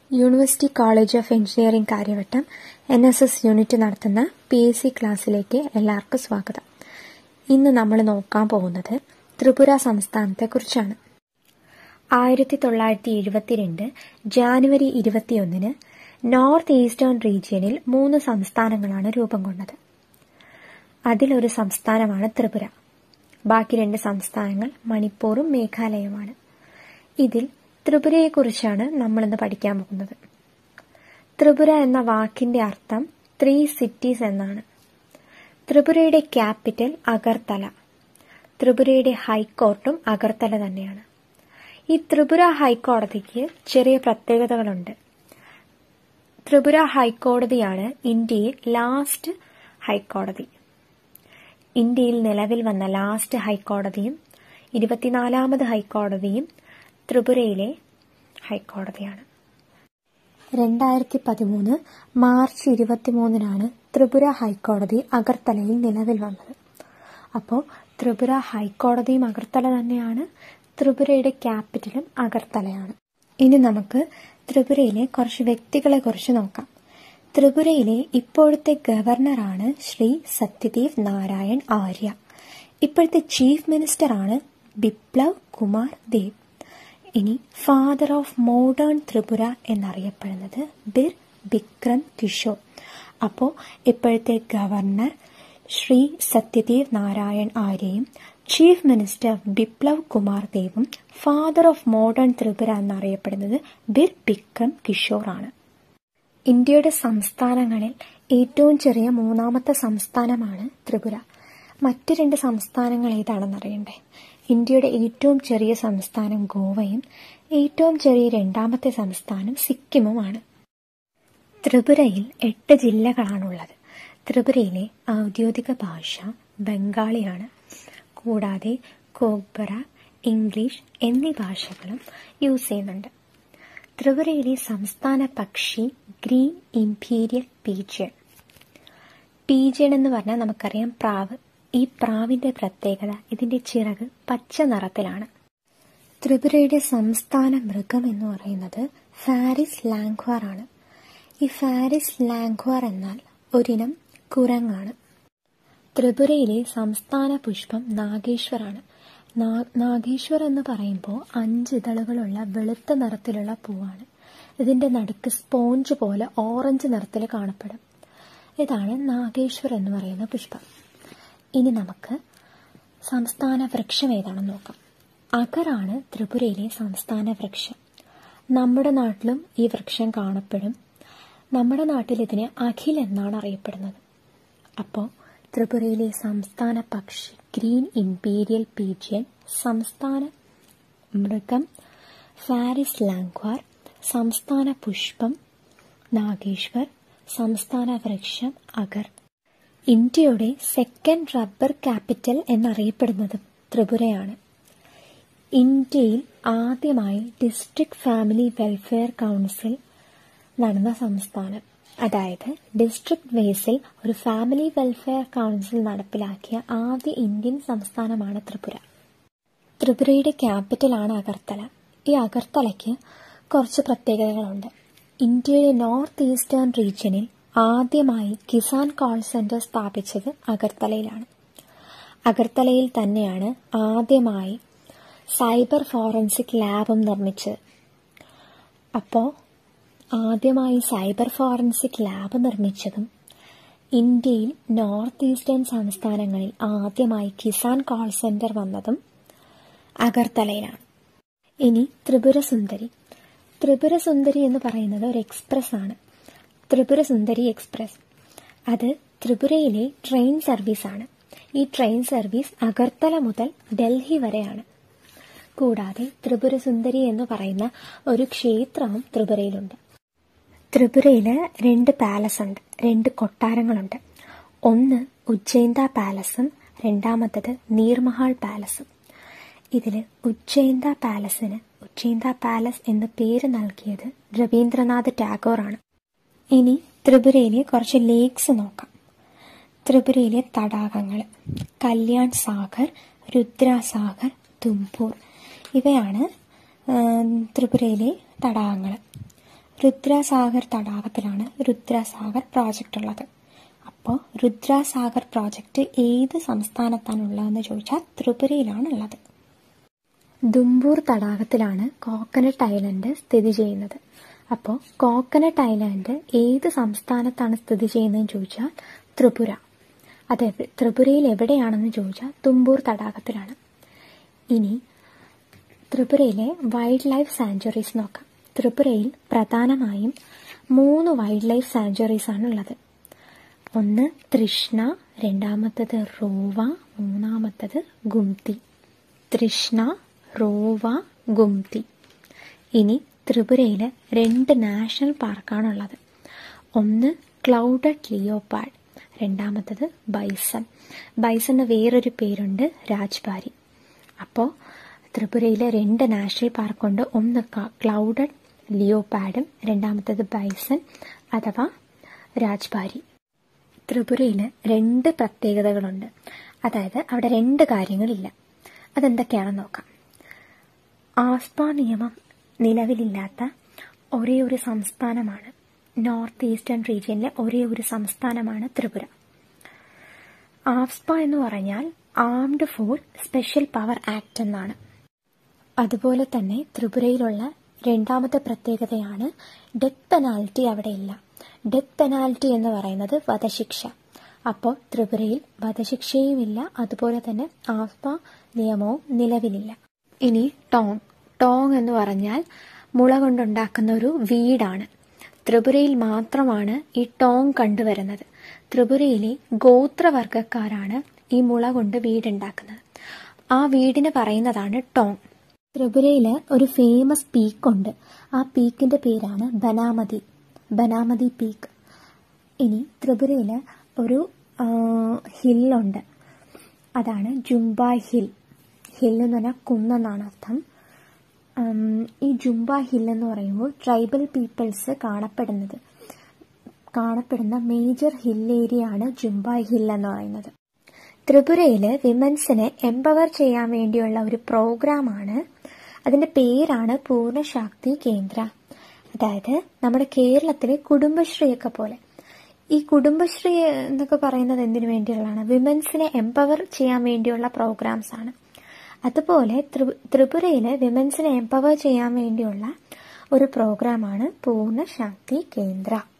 university college of engineering Karyavattom N S S unit നടത്തുന്ന P S C ക്ലാസ്സിലേക്ക് എല്ലാവർക്കും സ്വാഗതം ഇന്ന് നമ്മൾ നോക്കാൻ പോകുന്നത് ത്രിപുര സംസ്ഥാനത്തെക്കുറിച്ചാണ് ആയിരത്തി തൊള്ളായിരത്തി എഴുപത്തിരണ്ട് ജാനുവരി ഇരുപത്തിയൊന്നിന് നോർത്ത് ഈസ്റ്റേൺ റീജിയനിൽ മൂന്ന് സംസ്ഥാനങ്ങളാണ് രൂപം കൊണ്ടത് അതിലൊരു സംസ്ഥാനമാണ് ത്രിപുര ബാക്കി രണ്ട് സംസ്ഥാനങ്ങൾ മണിപ്പൂറും മേഘാലയവുമാണ് ഇതിൽ ത്രിപുരയെക്കുറിച്ചാണ് നമ്മളിന്ന് പഠിക്കാൻ പോകുന്നത് ത്രിപുര എന്ന വാക്കിന്റെ അർത്ഥം ത്രീ സിറ്റീസ് എന്നാണ് ത്രിപുരയുടെ ക്യാപിറ്റൽ അഗർത്തല ത്രിപുരയുടെ ഹൈക്കോർട്ടും അഗർത്തല തന്നെയാണ് ഈ ത്രിപുര ഹൈക്കോടതിക്ക് ചെറിയ പ്രത്യേകതകളുണ്ട് ത്രിപുര ഹൈക്കോടതിയാണ് ഇന്ത്യയിൽ ലാസ്റ്റ് ഹൈക്കോടതി ഇന്ത്യയിൽ നിലവിൽ വന്ന ലാസ്റ്റ് ഹൈക്കോടതിയും ഇരുപത്തിനാലാമത് ഹൈക്കോടതിയും ത്രിപുരയിലെ ഹൈക്കോടതിയാണ് രണ്ടായിരത്തി പതിമൂന്ന് മാർച്ച് ഇരുപത്തിമൂന്നിനാണ് ത്രിപുര ഹൈക്കോടതി അഗർത്തലയിൽ നിലവിൽ വന്നത് അപ്പോൾ ത്രിപുര ഹൈക്കോടതിയും അഗർത്തല തന്നെയാണ് ത്രിപുരയുടെ ക്യാപിറ്റലും അഗർത്തലയാണ് ഇനി നമുക്ക് ത്രിപുരയിലെ കുറച്ച് വ്യക്തികളെ കുറിച്ച് നോക്കാം ത്രിപുരയിലെ ഇപ്പോഴത്തെ ഗവർണറാണ് ശ്രീ സത്യദേവ് നാരായൺ ആര്യ ഇപ്പോഴത്തെ ചീഫ് മിനിസ്റ്ററാണ് ബിപ്ലവ് കുമാർ ദേവ് ഇനി ഫാദർ ഓഫ് മോഡേൺ ത്രിപുര എന്നറിയപ്പെടുന്നത് ബിർ ബിക്രം കിഷോർ അപ്പോൾ ഇപ്പോഴത്തെ ഗവർണർ ശ്രീ സത്യദേവ് നാരായൺ ആര്യയും ചീഫ് മിനിസ്റ്റർ ബിപ്ലവ് കുമാർ ദേവും ഫാദർ ഓഫ് മോഡേൺ ത്രിപുര എന്നറിയപ്പെടുന്നത് ബിർ ബിക്രം കിഷോർ ആണ് ഇന്ത്യയുടെ സംസ്ഥാനങ്ങളിൽ ഏറ്റവും ചെറിയ മൂന്നാമത്തെ സംസ്ഥാനമാണ് ത്രിപുര മറ്റ് രണ്ട് സംസ്ഥാനങ്ങൾ ഏതാണെന്ന് അറിയണ്ടേ ഇന്ത്യയുടെ ഏറ്റവും ചെറിയ സംസ്ഥാനം ഗോവയും ഏറ്റവും ചെറിയ രണ്ടാമത്തെ സംസ്ഥാനം സിക്കിമുമാണ് ത്രിപുരയിൽ എട്ട് ജില്ലകളാണുള്ളത് ത്രിപുരയിലെ ഔദ്യോഗിക ഭാഷ ബംഗാളിയാണ് കൂടാതെ കോഗ്ബറ ഇംഗ്ലീഷ് എന്നീ ഭാഷകളും യൂസ് ചെയ്യുന്നുണ്ട് ത്രിപുരയിലെ സംസ്ഥാന പക്ഷി ഗ്രീൻ ഇംപീരിയൽ പീജിയൻ പീജിയൻ എന്ന് പറഞ്ഞാൽ നമുക്കറിയാം പ്രാവ് ഈ പ്രാവിന്റെ പ്രത്യേകത ഇതിന്റെ ചിറക് പച്ച നിറത്തിലാണ് ത്രിപുരയുടെ സംസ്ഥാന മൃഗം എന്ന് പറയുന്നത് ഫാരിസ് ലാംഗ്വാർ ആണ് ഈ ഫാരിസ് ലാംഗ്വാർ എന്നാൽ ഒരിനം കുരങ്ങാണ് ത്രിപുരയിലെ സംസ്ഥാന പുഷ്പം നാഗേശ്വറാണ് നാഗേശ്വർ എന്ന് പറയുമ്പോൾ അഞ്ച് ഇതളുകളുള്ള വെളുത്ത നിറത്തിലുള്ള പൂവാണ് ഇതിന്റെ നടുക്ക് സ്പോഞ്ച് പോലെ ഓറഞ്ച് നിറത്തിൽ കാണപ്പെടും ഇതാണ് നാഗേശ്വർ എന്ന് പറയുന്ന പുഷ്പം ഇനി നമുക്ക് സംസ്ഥാന വൃക്ഷം ഏതാണെന്ന് നോക്കാം അഗറാണ് ത്രിപുരയിലെ സംസ്ഥാന വൃക്ഷം നമ്മുടെ നാട്ടിലും ഈ വൃക്ഷം കാണപ്പെടും നമ്മുടെ നാട്ടിൽ ഇതിനെ അഖിൽ എന്നാണ് അറിയപ്പെടുന്നത് അപ്പോൾ ത്രിപുരയിലെ സംസ്ഥാന പക്ഷി ഗ്രീൻ ഇംപീരിയൽ പീജിയൻ സംസ്ഥാന മൃഗം ഫാരിസ് ലാംഗ്വാർ സംസ്ഥാന പുഷ്പം നാഗേശ്വർ സംസ്ഥാന വൃക്ഷം അഗർ ഇന്ത്യയുടെ സെക്കൻഡ് റബ്ബർ ക്യാപിറ്റൽ എന്നറിയപ്പെടുന്നത് ത്രിപുരയാണ് ഇന്ത്യയിൽ ആദ്യമായി ഡിസ്ട്രിക്ട് ഫാമിലി വെൽഫെയർ കൗൺസിൽ നടന്ന സംസ്ഥാനം അതായത് ഡിസ്ട്രിക്ട് ബേസിൽ ഒരു ഫാമിലി വെൽഫെയർ കൗൺസിൽ നടപ്പിലാക്കിയ ആദ്യ ഇന്ത്യൻ സംസ്ഥാനമാണ് ത്രിപുര ത്രിപുരയുടെ ക്യാപിറ്റലാണ് അഗർത്തല ഈ അഗർത്തലയ്ക്ക് കുറച്ച് പ്രത്യേകതകളുണ്ട് ഇന്ത്യയുടെ നോർത്ത് ഈസ്റ്റേൺ റീജിയനിൽ ആദ്യമായി കിസാൻ കോൾ സെന്റർ സ്ഥാപിച്ചത് അഗർത്തലയിലാണ് അഗർത്തലയിൽ തന്നെയാണ് ആദ്യമായി സൈബർ ഫോറൻസിക് ലാബും നിർമ്മിച്ചത് അപ്പോൾ ആദ്യമായി സൈബർ ഫോറൻസിക് ലാബ് നിർമ്മിച്ചതും ഇന്ത്യയിൽ നോർത്ത് ഈസ്റ്റേൺ സംസ്ഥാനങ്ങളിൽ ആദ്യമായി കിസാൻ കോൾ സെന്റർ വന്നതും അഗർത്തലയിലാണ് ഇനി ത്രിപുര സുന്ദരി ത്രിപുര സുന്ദരി എന്ന് പറയുന്നത് ഒരു എക്സ്പ്രസ് ആണ് ത്രിപുര സുന്ദരി എക്സ്പ്രസ് അത് ത്രിപുരയിലെ ട്രെയിൻ സർവീസാണ് ഈ ട്രെയിൻ സർവീസ് അഗർത്തല മുതൽ ഡൽഹി വരെയാണ് കൂടാതെ ത്രിപുര സുന്ദരി എന്ന് പറയുന്ന ഒരു ക്ഷേത്രവും ത്രിപുരയിലുണ്ട് ത്രിപുരയിൽ രണ്ട് പാലസ് ഉണ്ട് രണ്ട് കൊട്ടാരങ്ങളുണ്ട് ഒന്ന് ഉജ്ജയിന്ത പാലസും രണ്ടാമത്തത് നീർമഹാൾ പാലസും ഇതിൽ ഉജ്ജയിന്ത പാലസിന് ഉജ്ജയിന്ത പാലസ് എന്ന് പേര് നൽകിയത് രവീന്ദ്രനാഥ് ടാഗോറാണ് ഇനി ത്രിപുരയിലെ കുറച്ച് ലേക്സ് നോക്കാം ത്രിപുരയിലെ തടാകങ്ങൾ കല്യാൺ സാഗർ രുദ്രാസാഗർ തുംപൂർ ഇവയാണ് ത്രിപുരയിലെ തടാകങ്ങൾ രുദ്രസാഗർ തടാകത്തിലാണ് രുദ്രസാഗർ പ്രോജക്റ്റ് ഉള്ളത് അപ്പോൾ രുദ്രസാഗർ പ്രോജക്റ്റ് ഏത് സംസ്ഥാനത്താണുള്ളതെന്ന് ചോദിച്ചാൽ ത്രിപുരയിലാണ് ഉള്ളത് ദുംബൂർ തടാകത്തിലാണ് കോക്കനട്ട് ഐലൻഡ് സ്ഥിതി ചെയ്യുന്നത് അപ്പോൾ കോക്കനട്ട് ഐലൻഡ് ഏത് സംസ്ഥാനത്താണ് സ്ഥിതി ചെയ്യുന്നതെന്ന് ചോദിച്ചാൽ ത്രിപുര അത് ത്രിപുരയിൽ എവിടെയാണെന്ന് ചോദിച്ചാൽ തുമ്പൂർ തടാകത്തിലാണ് ഇനി ത്രിപുരയിലെ വൈൽഡ് ലൈഫ് സാഞ്ചുറീസ് നോക്കാം ത്രിപുരയിൽ പ്രധാനമായും മൂന്ന് വൈൽഡ് ലൈഫ് സാഞ്ചുറീസ് ആണ് ഉള്ളത് ഒന്ന് തൃഷ്ണ രണ്ടാമത്തത് റോവ മൂന്നാമത്തത് ഗുംതി തൃഷ്ണ റോവ ഗുംതി ഇനി ത്രിപുരയിൽ രണ്ട് നാഷണൽ പാർക്കാണുള്ളത് ഒന്ന് ക്ലൗഡഡ് ലിയോപാഡ് രണ്ടാമത്തത് ബൈസൺ ബൈസണ് വേറൊരു പേരുണ്ട് രാജ്ബാരി അപ്പോൾ ത്രിപുരയിലെ രണ്ട് നാഷണൽ പാർക്കുണ്ട് ഒന്ന് ക്ലൗഡഡ് ലിയോപാഡും രണ്ടാമത്തത് ബൈസൺ അഥവാ രാജ്ബാരി ത്രിപുരയിൽ രണ്ട് പ്രത്യേകതകളുണ്ട് അതായത് അവിടെ രണ്ട് കാര്യങ്ങളില്ല അതെന്തൊക്കെയാണെന്ന് നോക്കാം ആസ്പ നിയമം നിലവിലില്ലാത്ത ഒരേ ഒരു സംസ്ഥാനമാണ് നോർത്ത് ഈസ്റ്റേൺ റീജിയനിലെ ഒരേ ഒരു സംസ്ഥാനമാണ് ത്രിപുര ആഫ്സ്പ എന്ന് പറഞ്ഞാൽ armed for special power act എന്നാണ് അതുപോലെ തന്നെ ത്രിപുരയിലുള്ള രണ്ടാമത്തെ പ്രത്യേകതയാണ് ഡെത്ത് പെനാൽറ്റി അവിടെ ഇല്ല ഡെത്ത് പെനാൽറ്റി എന്ന് പറയുന്നത് വധശിക്ഷ അപ്പോൾ ത്രിപുരയിൽ വധശിക്ഷയുമില്ല അതുപോലെ തന്നെ ആസ്പ നിയമവും നിലവിലില്ല ഇനി ടോങ് ടോങ് എന്ന് പറഞ്ഞാൽ മുള കൊണ്ടുണ്ടാക്കുന്ന ഒരു വീടാണ് ത്രിപുരയിൽ മാത്രമാണ് ഈ ടോങ് കണ്ടുവരുന്നത് ത്രിപുരയിലെ ഗോത്രവർഗക്കാരാണ് ഈ മുള കൊണ്ട് വീടുണ്ടാക്കുന്നത് ആ വീടിന് പറയുന്നതാണ് ടോങ് ത്രിപുരയിൽ ഒരു ഫേമസ് പീക്കുണ്ട് ആ പീക്കിന്റെ പേരാണ് ബനാമതി ബനാമതി പീക്ക് ഇനി ത്രിപുരയിൽ ഒരു ഹില്ലുണ്ട് അതാണ് ജുംബായ് ഹിൽ ഹിൽ എന്ന് പറഞ്ഞാൽ കുന്നെന്നാണ് അർത്ഥം ഈ ജുംബ ഹിൽ എന്ന് പറയുമ്പോൾ ട്രൈബൽ പീപ്പിൾസ് കാണപ്പെടുന്നത് കാണപ്പെടുന്ന മേജർ ഹിൽ ഏരിയ ആണ് ജുംബായ് ഹിൽ എന്ന് പറയുന്നത് ത്രിപുരയിൽ വിമൻസിനെ എംപവർ ചെയ്യാൻ വേണ്ടിയുള്ള ഒരു പ്രോഗ്രാമാണ് അതിന്റെ പേരാണ് പൂർണ്ണശാക്തി കേന്ദ്ര അതായത് നമ്മുടെ കേരളത്തിലെ കുടുംബശ്രീയൊക്കെ പോലെ ഈ കുടുംബശ്രീ എന്നൊക്കെ പറയുന്നത് എന്തിനു വേണ്ടിയുള്ളതാണ് വിമൻസിനെ എംപവർ ചെയ്യാൻ വേണ്ടിയുള്ള പ്രോഗ്രാംസ് ആണ് അതുപോലെ ത്രിപുരയിലെ വിമൻസിനെ എംപവർ ചെയ്യാൻ വേണ്ടിയുള്ള ഒരു പ്രോഗ്രാമാണ് പൂർണ്ണശാക്തി കേന്ദ്ര